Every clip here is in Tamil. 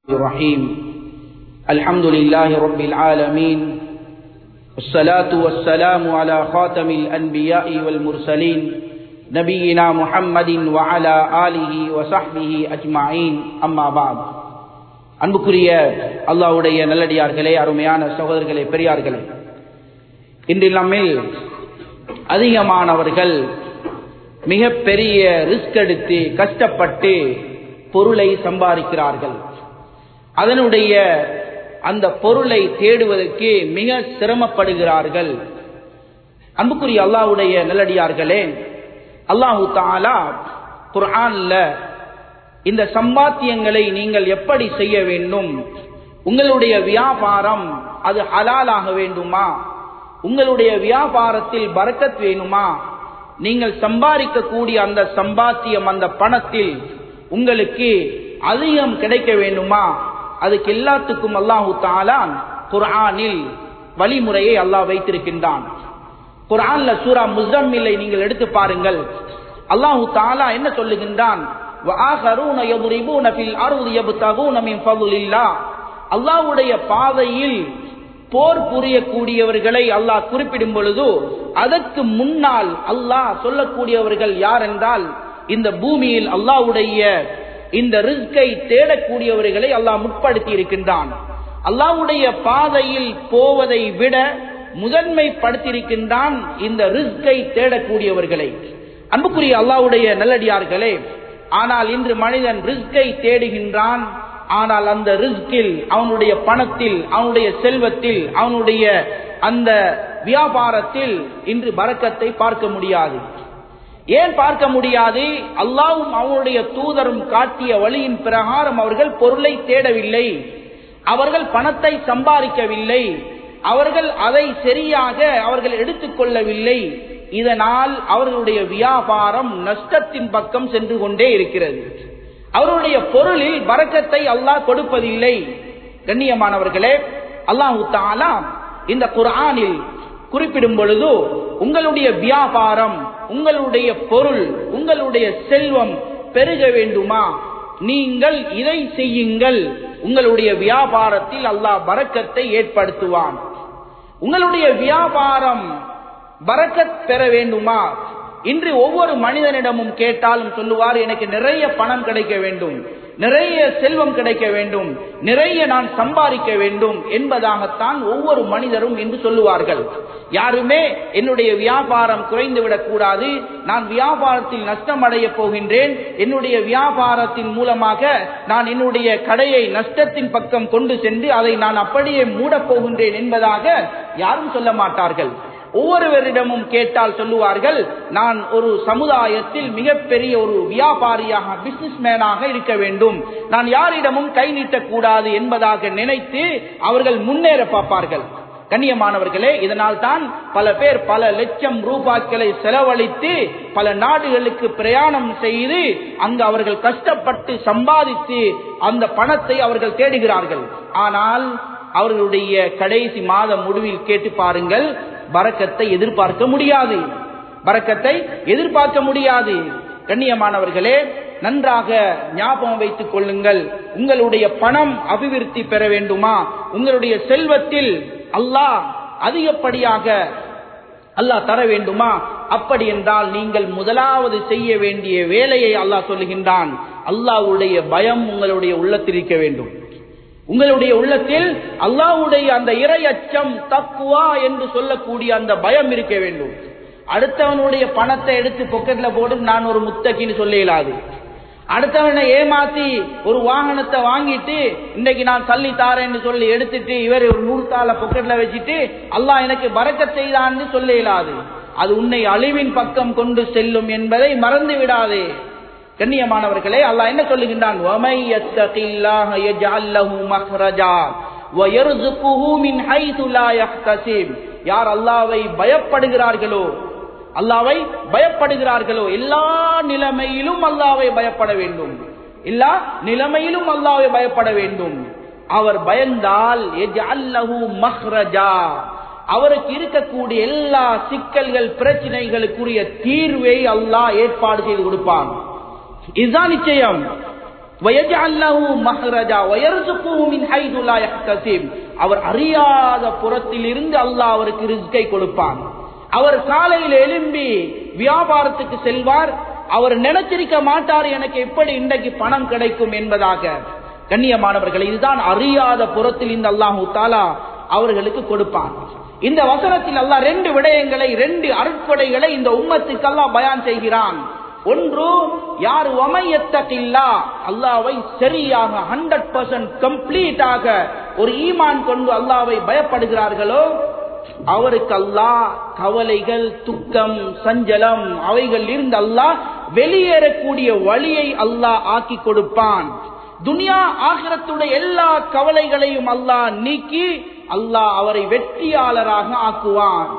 الرحيم الحمد لله رب العالمين والصلاة والسلام على خاتم الأنبياء والمرسلين نبينا محمد وعلى آله وصحبه أجمعين أما بعد அன்புக்குரிய அல்லாவுடைய நல்லடியார்களே அருமையான சகோதரர்களே பெரியார்களே இன்றில் நம்மில் அதிகமானவர்கள் மிக பெரிய ரிஸ்க் எடுத்து கஷ்டப்பட்டு பொருளை சம்பாதிக்கிறார்கள் அதனுடைய அந்த பொருளை தேடுவதற்கு மிக சிரமப்படுகிறார்கள் அன்புக்குரிய அல்லாவுடைய நல்லடியார்களே அல்லாஹு தாலா குர்ஆன்ல இந்த சம்பாத்தியங்களை நீங்கள் எப்படி செய்ய வேண்டும் உங்களுடைய வியாபாரம் அது ஹலாலாக வேண்டுமா உங்களுடைய வியாபாரத்தில் பறக்கத் வேணுமா நீங்கள் சம்பாதிக்கக்கூடிய அந்த சம்பாத்தியம் அந்த பணத்தில் உங்களுக்கு அதிகம் கிடைக்க வேண்டுமா அதுக்கு எல்லாத்துக்கும் அல்லாஹு தாலான் குர்ஆனில் வழிமுறையை அல்லாஹ் வைத்திருக்கின்றான் குர்ஆன்ல சூரா முசம்மிலை நீங்கள் எடுத்து பாருங்கள் அல்லாஹு தாலா என்ன சொல்லுகின்றான் அல்லாவுடைய பாதையில் போர் புரியக்கூடியவர்களை அல்லாஹ் குறிப்பிடும் பொழுது அதற்கு முன்னால் அல்லாஹ் சொல்லக்கூடியவர்கள் யார் என்றால் இந்த பூமியில் அல்லாவுடைய இந்த ரிஸ்கை தேடக்கூடியவர்களை அல்லாஹ் முற்படுத்தி இருக்கின்றான் அல்லாவுடைய பாதையில் போவதை விட முதன்மைப்படுத்தியிருக்கின்றான் இந்த ரிஸ்கை தேடக்கூடியவர்களை அன்புக்குரிய அல்லாவுடைய நல்லடியார்களே ஆனால் இன்று மனிதன் ரிஸ்கை தேடுகின்றான் ஆனால் அந்த ரிஸ்கில் அவனுடைய பணத்தில் அவனுடைய செல்வத்தில் அவனுடைய அந்த வியாபாரத்தில் இன்று பறக்கத்தை பார்க்க முடியாது ஏன் பார்க்க முடியாது அல்லாவும் அவனுடைய தூதரும் காட்டிய வழியின் பிரகாரம் அவர்கள் பொருளை தேடவில்லை அவர்கள் பணத்தை சம்பாதிக்கவில்லை அவர்கள் அதை சரியாக அவர்கள் எடுத்துக்கொள்ளவில்லை இதனால் அவர்களுடைய வியாபாரம் நஷ்டத்தின் பக்கம் சென்று கொண்டே இருக்கிறது அவருடைய பொருளில் வரக்கத்தை அல்லாஹ் கொடுப்பதில்லை கண்ணியமானவர்களே அல்லாஹு தாலா இந்த குரானில் குறிப்பிடும் பொழுது உங்களுடைய வியாபாரம் உங்களுடைய பொருள் உங்களுடைய செல்வம் பெருக வேண்டுமா நீங்கள் இதை செய்யுங்கள் உங்களுடைய வியாபாரத்தில் அல்லாஹ் வரக்கத்தை ஏற்படுத்துவான் உங்களுடைய வியாபாரம் பறக்கத் பெற வேண்டுமா இன்று ஒவ்வொரு மனிதனிடமும் கேட்டாலும் சொல்லுவார் எனக்கு நிறைய பணம் கிடைக்க வேண்டும் நிறைய செல்வம் கிடைக்க வேண்டும் நிறைய நான் சம்பாதிக்க வேண்டும் என்பதாகத்தான் ஒவ்வொரு மனிதரும் என்று சொல்லுவார்கள் யாருமே என்னுடைய வியாபாரம் குறைந்து விடக்கூடாது நான் வியாபாரத்தில் நஷ்டம் அடைய போகின்றேன் என்னுடைய வியாபாரத்தின் மூலமாக நான் என்னுடைய கடையை நஷ்டத்தின் பக்கம் கொண்டு சென்று அதை நான் அப்படியே மூடப் போகின்றேன் என்பதாக யாரும் சொல்ல மாட்டார்கள் ஒவ்வொருவரிடமும் கேட்டால் சொல்லுவார்கள் நான் ஒரு சமுதாயத்தில் மிகப்பெரிய ஒரு வியாபாரியாக பிசினஸ் மேனாக இருக்க வேண்டும் நான் யாரிடமும் கை நீட்டக்கூடாது என்பதாக நினைத்து அவர்கள் முன்னேற பார்ப்பார்கள் கண்ணியமானவர்களே இதனால் தான் பல பேர் பல லட்சம் ரூபாய்களை செலவழித்து பல நாடுகளுக்கு பிரயாணம் செய்து அங்கு அவர்கள் கஷ்டப்பட்டு சம்பாதித்து அந்த பணத்தை அவர்கள் தேடுகிறார்கள் ஆனால் அவர்களுடைய கடைசி மாத முடிவில் கேட்டு பாருங்கள் பறக்கத்தை எதிர்பார்க்க முடியாது பறக்கத்தை எதிர்பார்க்க முடியாது கண்ணியமானவர்களே நன்றாக ஞாபகம் வைத்துக் கொள்ளுங்கள் உங்களுடைய பணம் அபிவிருத்தி பெற வேண்டுமா உங்களுடைய செல்வத்தில் அல்லாஹ் அதிகப்படியாக அல்லாஹ் தர வேண்டுமா அப்படி என்றால் நீங்கள் முதலாவது செய்ய வேண்டிய வேலையை அல்லாஹ் சொல்லுகின்றான் அல்லாஹ்வுடைய பயம் உங்களுடைய உள்ளத்தில் இருக்க வேண்டும் உங்களுடைய உள்ளத்தில் அல்லாவுடைய அந்த இறை அச்சம் தக்குவா என்று சொல்லக்கூடிய அந்த பயம் இருக்க வேண்டும் அடுத்தவனுடைய பணத்தை எடுத்து பொக்கெட்ல போட்டு நான் ஒரு முத்தக்கின்னு சொல்ல இயலாது அடுத்தவனை ஏமாத்தி ஒரு வாகனத்தை வாங்கிட்டு இன்னைக்கு நான் தள்ளி தாரேன்னு சொல்லி எடுத்துட்டு இவர் ஒரு நூறு தாள பொக்கெட்ல வச்சுட்டு அல்லாஹ் எனக்கு பறக்க செய்தான்னு சொல்ல இயலாது அது உன்னை அழிவின் பக்கம் கொண்டு செல்லும் என்பதை மறந்து விடாதே கண்ணியமானவர்களே அல்லாஹ் என்ன சொல்லுகின்றான் யார் அல்லாவை பயப்படுகிறார்களோ அல்லாவை பயப்படுகிறார்களோ எல்லா நிலைமையிலும் அல்லாவை பயப்பட வேண்டும் எல்லா நிலைமையிலும் அல்லாவை பயப்பட வேண்டும் அவர் பயந்தால் மஹ்ரஜா அவருக்கு இருக்கக்கூடிய எல்லா சிக்கல்கள் பிரச்சனைகளுக்குரிய தீர்வை அல்லாஹ் ஏற்பாடு செய்து கொடுப்பான் இதுதான் நிச்சயம் وَيَجْعَلْ لَهُ مَخْرَجًا وَيَرْزُقْهُ مِنْ حَيْثُ لَا يَحْتَسِبُ அவர் அறியாத புறத்தில் இருந்து அல்லாஹ் அவருக்கு ரிஸ்கை கொடுப்பான் அவர் காலையில் எழும்பி வியாபாரத்துக்கு செல்வார் அவர் நினைச்சிருக்க மாட்டார் எனக்கு எப்படி இன்றைக்கு பணம் கிடைக்கும் என்பதாக கண்ணியமானவர்கள் இதுதான் அறியாத புறத்தில் இந்த அல்லாஹு தாலா அவர்களுக்கு கொடுப்பான் இந்த வசனத்தில் அல்லாஹ் ரெண்டு விடயங்களை ரெண்டு அருட்கொடைகளை இந்த உம்மத்துக்கு அல்லாஹ் பயான் செய்கிறான் ஒன்று யார் ஒமையத்தகில்லா அல்லாவை சரியாக ஹண்ட்ரட் பர்சன்ட் கம்ப்ளீட்டாக ஒரு ஈமான் கொண்டு அல்லாவை பயப்படுகிறார்களோ அவருக்கு அல்லாஹ் கவலைகள் துக்கம் சஞ்சலம் அவைகள் இருந்து அல்லாஹ் வெளியேறக்கூடிய வழியை அல்லாஹ் ஆக்கி கொடுப்பான் துனியா ஆகிரத்துடைய எல்லா கவலைகளையும் அல்லாஹ் நீக்கி அல்லாஹ் அவரை வெற்றியாளராக ஆக்குவான்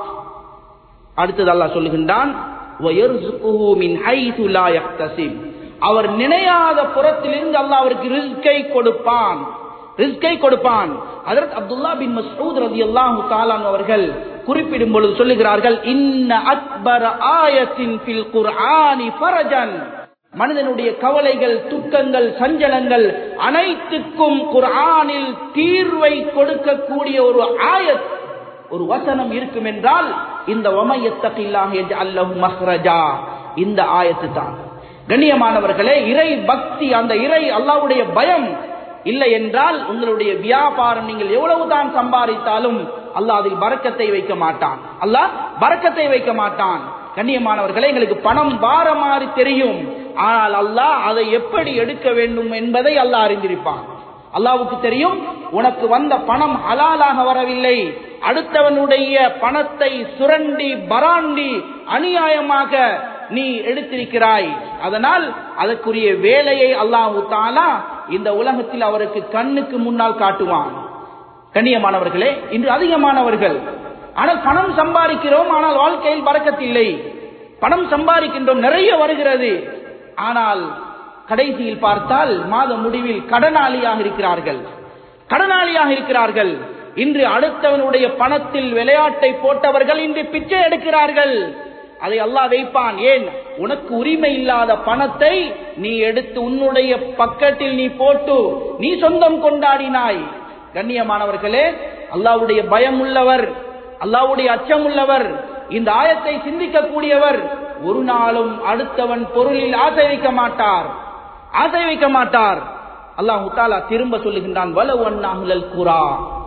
அடுத்தது அல்லாஹ் சொல்லுகின்றான் "வயர்சுகுஹு மின் ஹைது லா யஹ்தசிப்." அவர் நினையாத புறத்திலிருந்து அல்லாஹ் அவருக்கு ரிஸ்கை கொடுப்பான் ரிஸ்கை கொடுப்பான் அதற்கு அப்துல்லா பின் மஸ்ஊத் ரலியல்லாஹு தஆலா அவர்கள் குறிப்பிடும் பொழுது சொல்லுகிறார்கள் இன்ன அக்பர ஆயத்தின் ஃபில் குர்ஆனி ஃபரஜன் மனிதனுடைய கவலைகள் துக்கங்கள் சஞ்சலங்கள் அனைத்துக்கும் குர்ஆனில் தீர்வை கொடுக்கக்கூடிய ஒரு ஆயத் ஒரு வசனம் இருக்கும் என்றால் இந்த ஒமையத்தகில்லாக என்று அல்லஹு மஹ்ரஜா இந்த ஆயத்து தான் கண்ணியமானவர்களே இறை பக்தி அந்த இறை அல்லாஹ்வுடைய பயம் இல்லை என்றால் உங்களுடைய வியாபாரம் நீங்கள் எவ்வளவுதான் சம்பாதித்தாலும் அல்லாஹ் அதில் பறக்கத்தை வைக்க மாட்டான் அல்லாஹ் பறக்கத்தை வைக்க மாட்டான் கண்ணியமானவர்களே எங்களுக்கு பணம் வார மாதிரி தெரியும் ஆனால் அல்லாஹ் அதை எப்படி எடுக்க வேண்டும் என்பதை அல்லாஹ் அறிந்திருப்பான் அல்லாவுக்கு தெரியும் உனக்கு வந்த பணம் ஹலாலாக வரவில்லை அடுத்தவனுடைய பணத்தை சுரண்டி பராண்டி அநியாயமாக நீ எடுத்திருக்கிறாய் அதனால் அதற்குரிய வேலையை அல்லாஹு தாலா இந்த உலகத்தில் அவருக்கு கண்ணுக்கு முன்னால் காட்டுவான் கண்ணியமானவர்களே இன்று அதிகமானவர்கள் ஆனால் பணம் சம்பாதிக்கிறோம் ஆனால் வாழ்க்கையில் பறக்கத்தில்லை பணம் சம்பாதிக்கின்றோம் நிறைய வருகிறது ஆனால் கடைசியில் பார்த்தால் மாத முடிவில் கடனாளியாக இருக்கிறார்கள் கடனாளியாக இருக்கிறார்கள் இன்று அடுத்தவனுடைய பணத்தில் விளையாட்டை போட்டவர்கள் இன்று பிச்சை எடுக்கிறார்கள் அதை அல்லாஹ் வைப்பான் ஏன் உனக்கு உரிமை இல்லாத பணத்தை நீ எடுத்து உன்னுடைய பக்கத்தில் நீ போட்டு நீ சொந்தம் கொண்டாடினாய் கண்ணியமானவர்களே அல்லாவுடைய பயம் உள்ளவர் அல்லாவுடைய அச்சம் உள்ளவர் இந்த ஆயத்தை சிந்திக்கக்கூடியவர் ஒரு நாளும் அடுத்தவன் பொருளில் ஆசை வைக்க மாட்டார் ஆசை வைக்க மாட்டார் அல்லாஹு தாலா திரும்ப சொல்லுகின்றான் வலவு அண்ணாஹுலல் குரா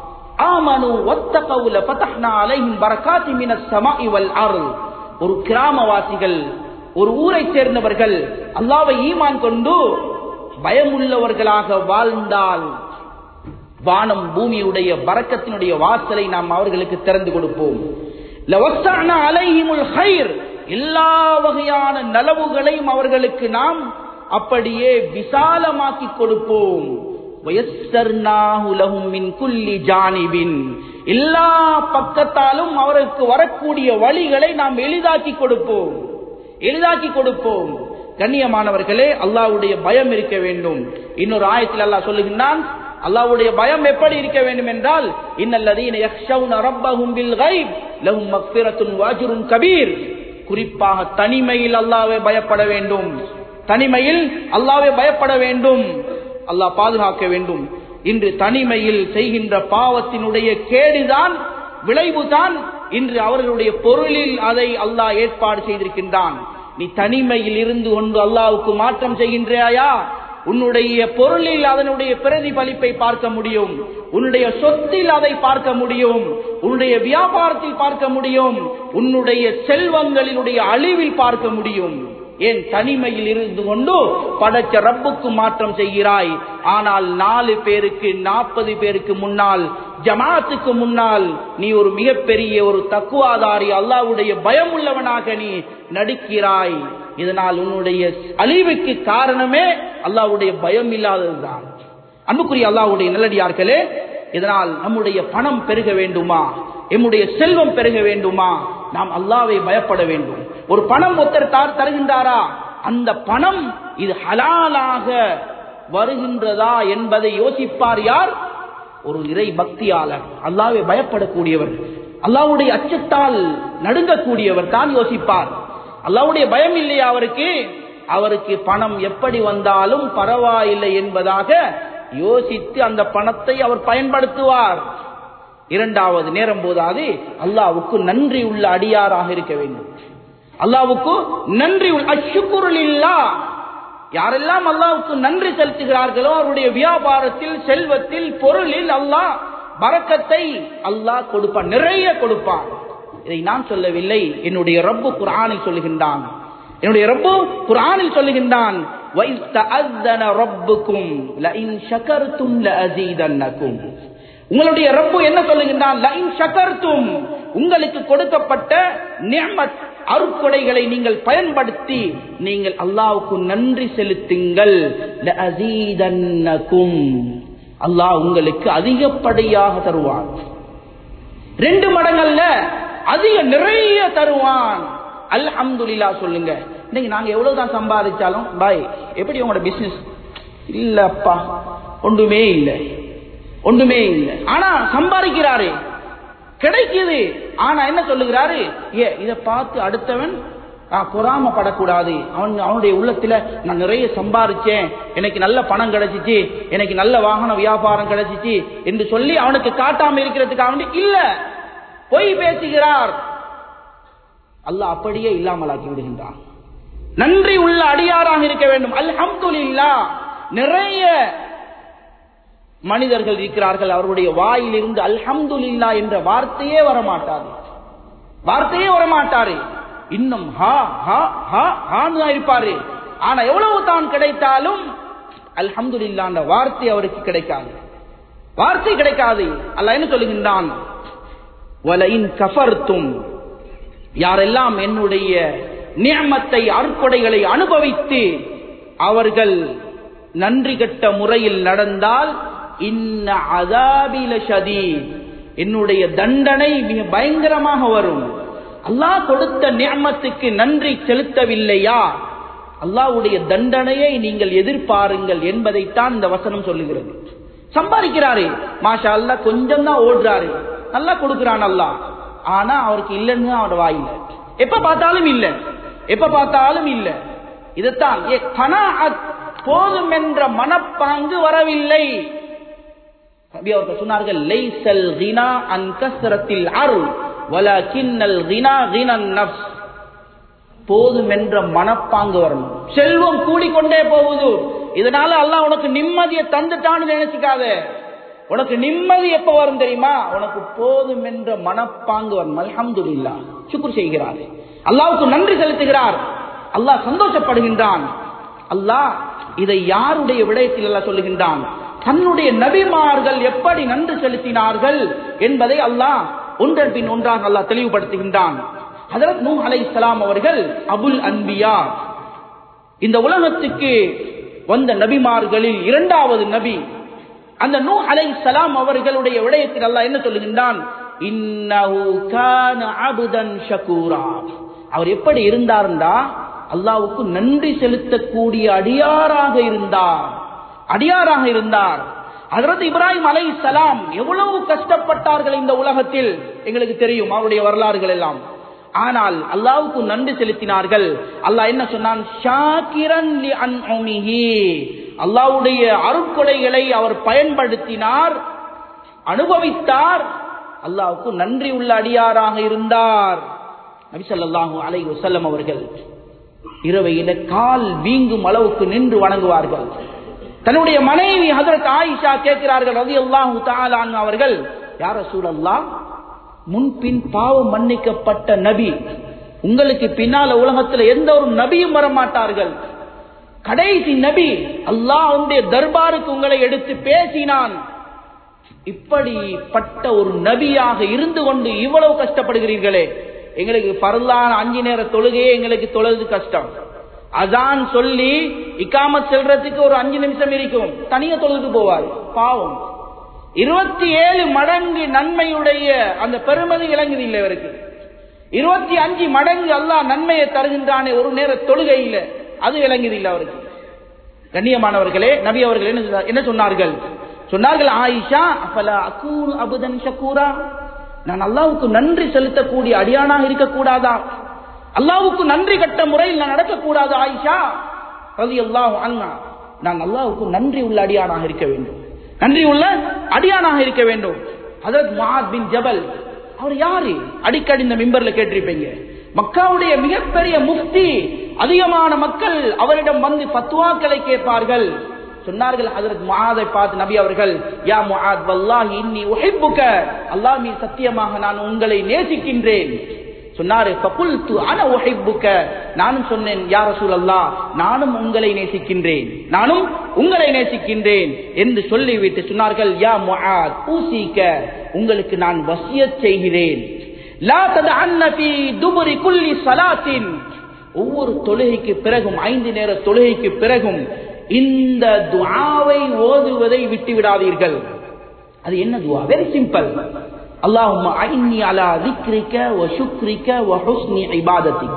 ஆமனு ஒத்த கவுல பதஹ்னா அலைஹிம் பரகாத்தி மினஸ் ஸமாஇ வல் அர்ள் ஒரு கிராமவாசிகள் ஒரு ஊரை சேர்ந்தவர்கள் அல்லாவை ஈமான் கொண்டு பயமுள்ளவர்களாக வாழ்ந்தால் வானம் பூமியுடைய பறக்கத்தினுடைய வாசலை நாம் அவர்களுக்கு திறந்து கொடுப்போம் லவஸ்ஸஅனா அலைஹிமுல் ஹைர் எல்லா வகையான நலவுகளையும் அவர்களுக்கு நாம் அப்படியே விசாலமாக்கி கொடுப்போம் வயஸ்ஸர்னாஹு லஹும் மின் குல்லி ஜானிபின் எல்லா பக்கத்தாலும் அவருக்கு வரக்கூடிய வழிகளை நாம் எளிதாக்கி கொடுப்போம் எளிதாக்கி கொடுப்போம் கண்ணியமானவர்களே அல்லாஹ்வுடைய பயம் இருக்க வேண்டும் இன்னொரு ஆயத்தில் அல்லாஹ் சொல்லுகின்றான் அல்லாஹ்வுடைய பயம் எப்படி இருக்க வேண்டும் என்றால் இன்னல்லதீன யக்ஷவுன ரப்பஹும் பில் கைப் லஹும் மக்ஃபிரத்துன் வாஜ்ருன் கபீர் குறிப்பாக தனிமையில் அல்லாஹ்வை பயப்பட வேண்டும் தனிமையில் அல்லாஹ்வை பயப்பட வேண்டும் அல்லாஹ் பாதுகாக்க வேண்டும் இன்று தனிமையில் செய்கின்ற பாவத்தினுடைய கேடுதான் விளைவுதான் இன்று அவர்களுடைய பொருளில் அதை அல்லாஹ் ஏற்பாடு செய்திருக்கின்றான் நீ தனிமையில் இருந்து கொண்டு அல்லாவுக்கு மாற்றம் செய்கின்றாயா உன்னுடைய பொருளில் அதனுடைய பிரதிபலிப்பை பார்க்க முடியும் உன்னுடைய சொத்தில் அதை பார்க்க முடியும் உன்னுடைய வியாபாரத்தில் பார்க்க முடியும் உன்னுடைய செல்வங்களினுடைய அழிவில் பார்க்க முடியும் ஏன் தனிமையில் இருந்து கொண்டு படைச்ச ரப்புக்கு மாற்றம் செய்கிறாய் ஆனால் நாலு பேருக்கு நாற்பது பேருக்கு முன்னால் ஜமாத்துக்கு முன்னால் நீ ஒரு மிகப்பெரிய ஒரு தக்குவாதாரி அல்லாவுடைய பயம் உள்ளவனாக நீ நடிக்கிறாய் இதனால் உன்னுடைய அழிவுக்கு காரணமே அல்லாவுடைய பயம் இல்லாததுதான் அன்புக்குரிய அல்லாவுடைய நல்லடியார்களே இதனால் நம்முடைய பணம் பெருக வேண்டுமா எம்முடைய செல்வம் பெருக வேண்டுமா நாம் அல்லாவை பயப்பட வேண்டும் ஒரு பணம் ஒருத்தர் தார் தருகின்றாரா அந்த பணம் இது ஹலாலாக வருகின்றதா என்பதை யோசிப்பார் யார் ஒரு இறை பக்தியாளர் அல்லாவை பயப்படக்கூடியவர் அல்லாவுடைய அச்சத்தால் நடுங்கக்கூடியவர் தான் யோசிப்பார் அல்லாவுடைய பயம் இல்லையா அவருக்கு அவருக்கு பணம் எப்படி வந்தாலும் பரவாயில்லை என்பதாக யோசித்து அந்த பணத்தை அவர் பயன்படுத்துவார் இரண்டாவது நேரம் போதாது அல்லாவுக்கு நன்றி உள்ள அடியாராக இருக்க வேண்டும் அல்லாவுக்கு நன்றி உள்ள அச்சுக்குருளில்லா யாரெல்லாம் அல்லாவுக்கு நன்றி செலுத்துகிறார்களோ அவருடைய வியாபாரத்தில் செல்வத்தில் பொருளில் அல்லாஹ் பறக்கத்தை அல்லாஹ் கொடுப்பான் நிறைய கொடுப்பான் இதை நான் சொல்லவில்லை என்னுடைய ரப்பு குரானில் சொல்லுகின்றான் என்னுடைய ரப்பு குரானில் சொல்லுகின்றான் وَإِذْ تَأَذَّنَ رَبُّكُمْ لَئِنْ شَكَرْتُمْ لَأَزِيدَنَّكُمْ உங்களுடைய ரப்பு என்ன சொல்லுகின்றான் லஇன் ஷகர்தும் உங்களுக்கு கொடுக்கப்பட்ட நியமத் அருட்கொடைகளை நீங்கள் பயன்படுத்தி நீங்கள் அல்லாஹ்வுக்கு நன்றி செலுத்துங்கள் லஅஸீதன்னகும் அல்லாஹ் உங்களுக்கு அதிகப்படியாக தருவான் ரெண்டு மடங்கள்ல அதிக நிறைய தருவான் அல்ஹம்துலில்லா சொல்லுங்க இன்னைக்கு நாங்க எவ்வளவுதான் சம்பாதிச்சாலும் பாய் எப்படி உங்களோட பிசினஸ் இல்லப்பா ஒன்றுமே இல்லை ஒன்றுமே இல்லை ஆனா சம்பாதிக்கிறாரு கிடைக்குது ஆனா என்ன சொல்லுகிறாரு ஏ இதை பார்த்து அடுத்தவன் பொறாமப்படக்கூடாது அவன் அவனுடைய உள்ளத்துல நான் நிறைய சம்பாதிச்சேன் எனக்கு நல்ல பணம் கிடைச்சிச்சு எனக்கு நல்ல வாகன வியாபாரம் கிடைச்சிச்சு என்று சொல்லி அவனுக்கு காட்டாம இருக்கிறதுக்காக வேண்டி இல்ல பொய் பேசுகிறார் அல்லாஹ் அப்படியே இல்லாமலாக்கி விடுகின்றான் நன்றி உள்ள அடியாராக இருக்க வேண்டும் அல்ஹம்துலில்லா நிறைய மனிதர்கள் இருக்கிறார்கள் அவருடைய வாயிலிருந்து அல்ஹம்துலில்லா என்ற வார்த்தையே வரமாட்டாது வார்த்தையே வரமாட்டாரு இன்னும் ஹா ஹா ஹா ஹான்னு தான் இருப்பாரு ஆனா எவ்வளவு தான் கிடைத்தாலும் அல்ஹம்துலில்லா என்ற வார்த்தை அவருக்கு கிடைக்காது வார்த்தை கிடைக்காது அல்ல என்ன சொல்லுகின்றான் வலையின் கஃபர்த்தும் யாரெல்லாம் என்னுடைய நியமத்தை அற்புடைகளை அனுபவித்து அவர்கள் நன்றி கட்ட முறையில் நடந்தால் இன்ன அதாபில ஷதீத் என்னுடைய தண்டனை மிக பயங்கரமாக வரும் அல்லாஹ் கொடுத்த நியமத்துக்கு நன்றி செலுத்தவில்லையா அல்லாஹ்வுடைய தண்டனையை நீங்கள் எதிர்பாருங்கள் என்பதைத்தான் இந்த வசனம் சொல்லுகிறது சம்பாதிக்கிறாரு மாஷா அல்லா கொஞ்சம் தான் ஓடுறாரு நல்லா கொடுக்கிறான் அல்லாஹ் ஆனா அவருக்கு இல்லைன்னு அவரோட வாயில எப்ப பார்த்தாலும் இல்ல எப்ப பார்த்தாலும் இல்ல இதுதான் ஏ கனாஅத் போதும் என்ற மனப்பாங்கு வரவில்லை நபி அவர்கள் சொன்னார்கள் லைசல் கினா அன் கஸ்ரத்தில் அருள் வலகின்னல் கினா கினன் நஃப்ஸ் போதும் என்ற மனப்பாங்கு வரணும் செல்வம் கூடிக்கொண்டே போகுது இதனால அல்லாஹ் உனக்கு நிம்மதியை தந்துட்டான்னு நினைச்சுக்காத உனக்கு நிம்மதி எப்ப வரும் தெரியுமா உனக்கு போதும் என்ற மனப்பாங்கு வரும் அல்ஹம்துலில்லாஹ் சுக்குர் செய்கிறார் அல்லாவுக்கு நன்றி செலுத்துகிறார் அல்லாஹ் சந்தோஷப்படுகின்றான் அல்லாஹ் இதை யாருடைய விடயத்தில் எல்லாம் சொல்லுகின்றான் தன்னுடைய நபிமார்கள் எப்படி நன்றி செலுத்தினார்கள் என்பதை அல்லாஹ் ஒன்றன் பின் ஒன்றாக அல்லாஹ் தெளிவுபடுத்துகின்றான் ஹதரத் நூ அலை அவர்கள் அபுல் அன்பியா இந்த உலகத்துக்கு வந்த நபிமார்களில் இரண்டாவது நபி அந்த நூ அலை சலாம் அவர்களுடைய விடயத்தில் அல்லாஹ் என்ன சொல்லுகின்றான் இன்னஹு கான அபுதன் ஷகூரா அவர் எப்படி இருந்தார்டா அல்லாவுக்கு நன்றி செலுத்தக்கூடிய அடியாராக இருந்தார் அடியாராக இருந்தார் அதற்கு இப்ராஹிம் அலை சலாம் எவ்வளவு கஷ்டப்பட்டார்கள் இந்த உலகத்தில் எங்களுக்கு தெரியும் அவருடைய வரலாறுகள் எல்லாம் ஆனால் அல்லாவுக்கு நன்றி செலுத்தினார்கள் அல்லாஹ் என்ன சொன்னான் ஷாக்கிரன் லி அன்உமிஹி அல்லாவுடைய அருட்கொடைகளை அவர் பயன்படுத்தினார் அனுபவித்தார் அல்லாவுக்கு நன்றி உள்ள அடியாராக இருந்தார் நபிசல்லாஹூ அலை வசல்லம் அவர்கள் இரவையில கால் வீங்கும் அளவுக்கு நின்று வணங்குவார்கள் தன்னுடைய மனைவி ஹதரத் ஆயிஷா கேட்கிறார்கள் ரதி அல்லாஹூ தாலான் அவர்கள் யார சூழல்லா முன்பின் பாவம் மன்னிக்கப்பட்ட நபி உங்களுக்கு பின்னால உலகத்தில் எந்த ஒரு நபியும் வரமாட்டார்கள் கடைசி நபி அல்லாஹ் உடைய தர்பாருக்கு உங்களை எடுத்து பேசினான் இப்படிப்பட்ட ஒரு நபியாக இருந்து கொண்டு இவ்வளவு கஷ்டப்படுகிறீர்களே எங்களுக்கு பரலான அஞ்சு நேர தொழுகையே எங்களுக்கு தொழுது கஷ்டம் அதான் சொல்லி இக்காமத் செல்றதுக்கு ஒரு அஞ்சு நிமிஷம் இருக்கும் தனியா தொழுது போவார் பாவம் இருபத்தி ஏழு மடங்கு நன்மையுடைய அந்த பெருமதி விளங்குது இல்லை இவருக்கு இருபத்தி அஞ்சு மடங்கு அல்லாஹ் நன்மையை தருகின்றானே ஒரு நேர தொழுகை இல்லை அது விளங்குது இல்லை அவருக்கு கண்ணியமானவர்களே நபி அவர்கள் என்ன என்ன சொன்னார்கள் சொன்னார்கள் ஆயிஷா அப்பலா அகூர் அபுதன் ஷக்கூரா நான் அல்லாவுக்கு நன்றி செலுத்தக்கூடிய அடியானாக இருக்கக்கூடாதா அல்லாவுக்கு நன்றி கட்ட முறையில் நான் நடக்கக்கூடாது ஆயிஷா ரலியல்லாஹு அன்ஹா நான் அல்லாஹ்வுக்கு நன்றி உள்ள அடியானாக இருக்க வேண்டும் நன்றி உள்ள அடியானாக இருக்க வேண்டும் ஹஜரத் முஆத் பின் ஜபல் அவர் யாரு அடிக்கடி இந்த மிம்பர்ல கேட்டிருப்பீங்க மக்காவுடைய மிகப்பெரிய முஃப்தி அதிகமான மக்கள் அவரிடம் வந்து பத்துவாக்களை கேட்பார்கள் சொன்னார்கள் ஹஜரத் முஆதை பார்த்து நபி அவர்கள் யா முஆத் வல்லாஹி இன்னி உஹிப்புக அல்லாஹ் மீ சத்தியமாக நான் உங்களை நேசிக்கின்றேன் சொன்னாரு ஃபகுல்து அன உஹிப்புக நானும் சொன்னேன் யா ரசூலல்லாஹ் நானும் உங்களை நேசிக்கின்றேன் நானும் உங்களை நேசிக்கின்றேன் என்று சொல்லிவிட்டு சொன்னார்கள் யா முஆத் ஊசிக்க உங்களுக்கு நான் வசியத் செய்கிறேன் லா ததஅன்ன ஃபீ துபுரி குல்லி ஸலாத்தின் ஒவ்வொரு தொழுகைக்கு பிறகும் ஐந்து நேர தொழுகைக்கு பிறகும் இந்த துஆவை ஓதுவதை விட்டு விடாதீர்கள் அது என்ன துஆ வெரி சிம்பிள் அல்லாஹும்ம ஐன்னி அலா ذிக்ரிக வ ஷுக்ரிக வ ஹுஸ்னி இபாதத்திக்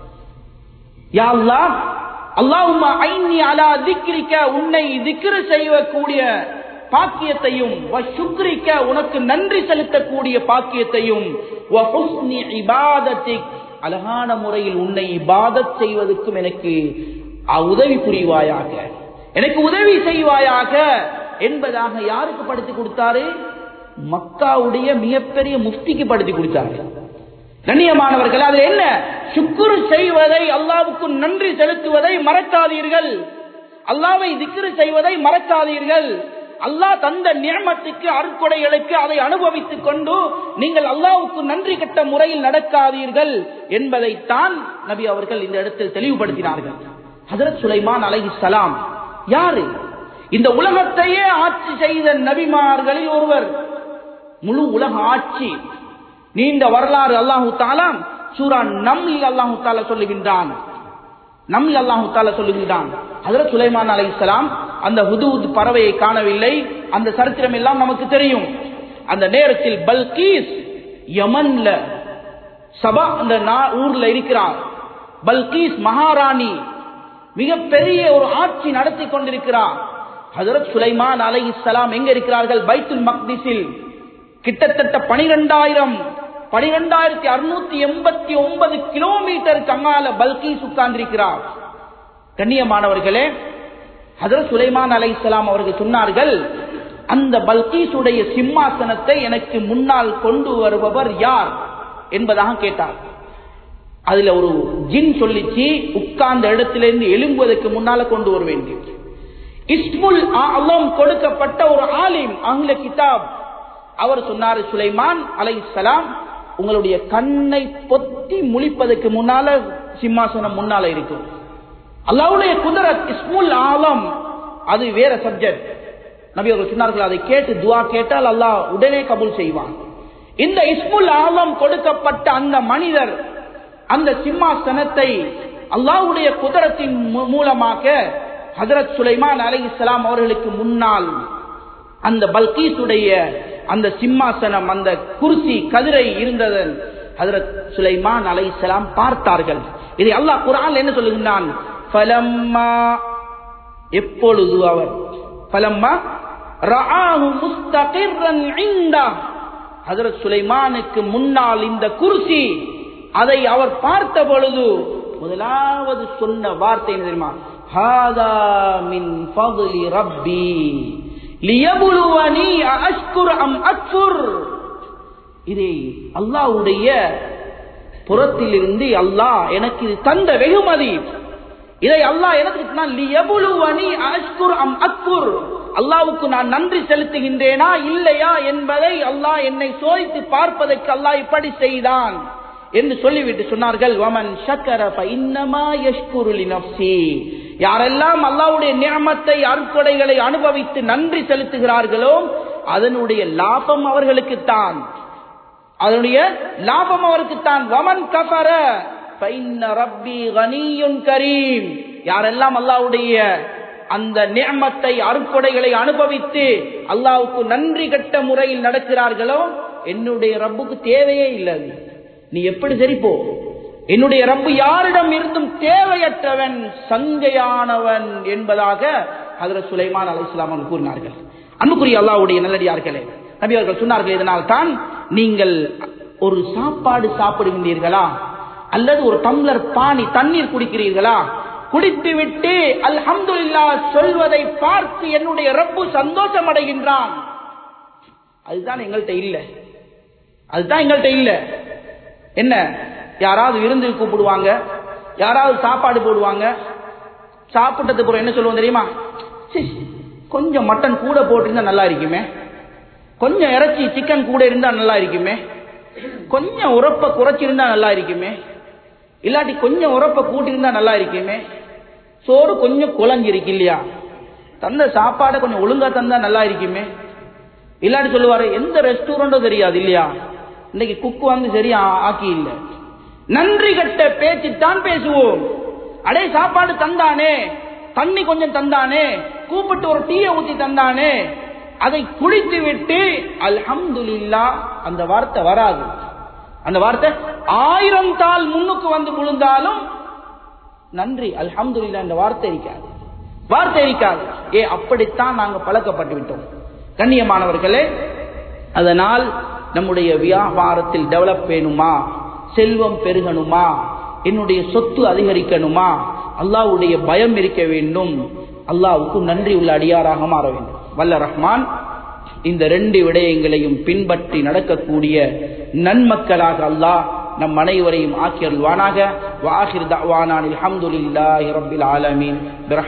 யா அல்லாஹ் அல்லாஹும்ம ஐன்னி அலா ذிக்ரிக உன்னை திக்ர் செய்யக்கூடிய பாக்கியத்தையும் வ ஷுக்ரிக உனக்கு நன்றி செலுத்தக்கூடிய பாக்கியத்தையும் வ ஹுஸ்னி இபாதத்திக் அழகான முறையில் உன்னை இபாதத் செய்வதற்கும் எனக்கு அஹ், உதவி புரிவாயாக எனக்கு உதவி செய்வாயாக என்பதாக யாருக்கு படித்து கொடுத்தாரு மக்காவுடைய மிகப்பெரிய முஃப்திக்கு படுத்தி கொடுத்தாங்க கண்ணியமானவர்கள் அது என்ன சுக்குரு செய்வதை அல்லாவுக்கு நன்றி செலுத்துவதை மறக்காதீர்கள் அல்லாவை திக்ரு செய்வதை மறக்காதீர்கள் அல்லாஹ் தந்த நியமத்துக்கு அருட்கொடைகளுக்கு அதை அனுபவித்துக் கொண்டு நீங்கள் அல்லாவுக்கு நன்றி கட்ட முறையில் நடக்காதீர்கள் என்பதைத்தான் நபி அவர்கள் இந்த இடத்தில் தெளிவுபடுத்தினார்கள் ஹஜரத் சுலைமான் அலைஹிஸ்ஸலாம் யாரு இந்த உலகத்தையே ஆட்சி செய்த நபிமார்களில் ஒருவர் முழு உலக ஆட்சி நீண்ட வரலாறு அல்லாஹு தாலா சூரா நம்லில் அல்லாஹு தாலா சொல்லுகின்றான் நம்லில் அல்லாஹு தாலா சொல்லுகின்றான் ஹஜரத் சுலைமான் அலைஹிஸ்ஸலாம் அந்த ஹுதுஹுத் பறவையை காணவில்லை அந்த சரித்திரம் எல்லாம் நமக்கு தெரியும் அந்த நேரத்தில் பல்கீஸ் யமன்ல சபா அந்த நா- ஊர்ல இருக்கிறார் பல்கீஸ் மகாராணி மிகப்பெரிய ஒரு ஆட்சி நடத்தி கொண்டிருக்கிறார் ஹஜரத் சுலைமான் அலைஹிஸ்ஸலாம் எங்க இருக்கிறார்கள் பைத்துல் மக்திஸில் கிட்டத்தட்ட பனிரெண்டாயிரம் பனிரெண்டாயிரத்தி அறுநூத்தி எண்பத்தி ஒன்பது கிலோமீட்டருக்கு அங்கால பல்கீஸ் உட்கார்ந்திருக்கிறார் கண்ணியமானவர்களே ஹஜரத் சுலைமான் அலைஹிஸ்ஸலாம் அவர்கள் சொன்னார்கள் அந்த பல்கீஸுடைய சிம்மாசனத்தை எனக்கு முன்னால் கொண்டு வருபவர் யார் என்பதாக கேட்டார் அதுல ஒரு ஜின் சொல்லிச்சு உட்கார்ந்த இடத்திலிருந்து எழும்புவதற்கு முன்னால கொண்டு வர வேண்டும் இஸ்முல் அலம் கொடுக்கப்பட்ட ஒரு ஆலிம் ஆங்கில கிதாப் அவர் சொன்னார் சுலைமான் அலைஹிஸ்ஸலாம் உங்களுடைய கண்ணை பொத்தி முழிப்பதற்கு முன்னால சிம்மாசனம் முன்னால இருக்கும் அல்லாவுடைய குதிரத் இஸ்முல் ஆலம் அது வேற சப்ஜெக்ட் நபி அவர்கள் சொன்னார்கள் அதை கேட்டு துவா கேட்டால் அல்லாஹ் உடனே கபூல் செய்வான் இந்த இஸ்முல் ஆலம் கொடுக்கப்பட்ட அந்த மனிதர் அந்த சிம்மாசனத்தை அல்லாஹ்வுடைய குதிரத்தின் மூ- மூலமாக ஹஜரத் சுலைமான் அலைஹிஸ்ஸலாம் அவர்களுக்கு முன்னால் அந்த பல்கீசுடைய அந்த சிம்மாசனம் அந்த குர்சி கதிரை இருந்ததன் ஹஜரத் சுலைமான் அலைஹிஸ்ஸலாம் பார்த்தார்கள் இதை அல்லாஹ் குர்ஆன்ல என்ன சொல்லுகின்றான் ஃபலம்மா எப்பொழுது அவர் ஃபலம்மா ரஆஹு முஸ்தகிர்ரன் இந்தா ஹஜரத் சுலைமானுக்கு முன்னால் இந்த குர்சி அதை அவர் பார்த்த பொழுது முதலாவது சொன்ன வார்த்தை என்ன தெரியுமா ஹாதா மின் ஃபضل ரப்பி லியபுலுவனி அஷ்குர் அம் அக்ஃபுர் இதை அல்லாஹ்வுடைய புறத்திலிருந்து அல்லாஹ் எனக்கு இது தந்த வெகுமதி இதை அல்லாஹ் எனக்கு நான் லியபுலுவனி அஷ்குர் அம் அக்ஃபுர் அல்லாஹ்வுக்கு நான் நன்றி செலுத்துகின்றேனா இல்லையா என்பதை அல்லாஹ் என்னை சோதித்து பார்ப்பதற்கு அல்லாஹ் இப்படி செய்தான் என்று சொல்லிவிட்டு சொன்னார்கள் வமன் ஷக்கர ஃபஇன்னமா யஷ்குரு லினஃப்ஸி யாரெல்லாம் அல்லாஹ்வுடைய நியமத்தை அருட்கொடைகளை அனுபவித்து நன்றி செலுத்துகிறார்களோ அதனுடைய லாபம் அவர்களுக்குத்தான் அதனுடைய லாபம் அவருக்குத்தான் வமன் கஃபர ஃபஇன்ன ரப்பி கனியுன் கரீம் யாரெல்லாம் அல்லாஹ்வுடைய அந்த நியமத்தை அருட்கொடைகளை அனுபவித்து அல்லாஹ்வுக்கு நன்றி கட்ட முறையில் நடக்கிறார்களோ என்னுடைய ரப்புக்கு தேவையே இல்லை அது. நீ எப்படி சரி போ என்னுடைய ரப்பு யாரிடம் இருந்தும் தேவையற்றவன் சங்கையானவன் என்பதாக ஹதரத் சுலைமான் அலைஹிஸ்ஸலாம் அவர்கள் கூறினார்கள் அன்புக்குரிய அல்லாஹ்வுடைய நல்லடியார்களே நபி அவர்கள் சொன்னார்கள் இதனால் தான் நீங்கள் ஒரு சாப்பாடு சாப்பிடுகின்றீர்களா அல்லது ஒரு டம்ளர் பானி தண்ணீர் குடிக்கிறீர்களா குடித்து விட்டு அல்ஹம்துலில்லா சொல்வதை பார்த்து என்னுடைய ரப்பு சந்தோஷம் அடைகின்றான் அதுதான் எங்கள்கிட்ட இல்ல அதுதான் எங்கள்கிட்ட இல்ல என்ன யாராவது விருந்து கூப்பிடுவாங்க யாராவது சாப்பாடு போடுவாங்க சாப்பிட்டதுக்கு அப்புறம் என்ன சொல்லுவோம் தெரியுமா ச்சீ, கொஞ்சம் மட்டன் கூட போட்டிருந்தா நல்லா இருக்குமே கொஞ்சம் இறைச்சி சிக்கன் கூட இருந்தா நல்லா இருக்குமே கொஞ்சம் உரப்ப குறைச்சிருந்தா நல்லா இருக்குமே இல்லாட்டி கொஞ்சம் உரப்ப கூட்டியிருந்தா நல்லா இருக்குமே சோறு கொஞ்சம் குழஞ்சிருக்கு இல்லையா தந்த சாப்பாடை கொஞ்சம் ஒழுங்கா தந்தா நல்லா இருக்குமே இல்லாட்டி சொல்லுவாரு எந்த ரெஸ்டாரண்ட்டும் தெரியாது இல்லையா இன்னைக்கு குக்கு வந்து சரியா ஆக்கி இல்ல நன்றி கட்ட பேச்சு தான் பேசுவோம் அடே சாப்பாடு தந்தானே தண்ணி கொஞ்சம் தந்தானே கூப்பிட்டு ஒரு டீயை ஊத்தி தந்தானே அதை குடித்து விட்டு அல்ஹம்துலில்லா அந்த வார்த்தை வராது அந்த வார்த்தை ஆயிரம் தாள் முன்னுக்கு வந்து விழுந்தாலும் நன்றி அல்ஹம்துலில்லா இந்த வார்த்தை இருக்காது வார்த்தை இருக்காது ஏ அப்படித்தான் நாங்க பழக்கப்பட்டு விட்டோம் கண்ணியமானவர்களே அதனால் நம்முடைய வியாபாரத்தில் டெவலப் வேணுமா செல்வம் பெருகணுமா என்னுடைய சொத்து அதிகரிக்கணுமா அல்லாஹ்வுடைய பயம் இருக்க வேண்டும் அல்லாஹ்வுக்கு நன்றி உள்ள அடியாராக மாற வேண்டும் வல்ல ரஹ்மான் இந்த ரெண்டு விடயங்களையும் பின்பற்றி நடக்கக்கூடிய நன்மக்களாக அல்லாஹ் நம் அனைவரையும் ஆக்கி அருள்வானாக வாஹிர் தஅவானான் அல்ஹம்துலில்லாஹி ரப்பில் ஆலமீன்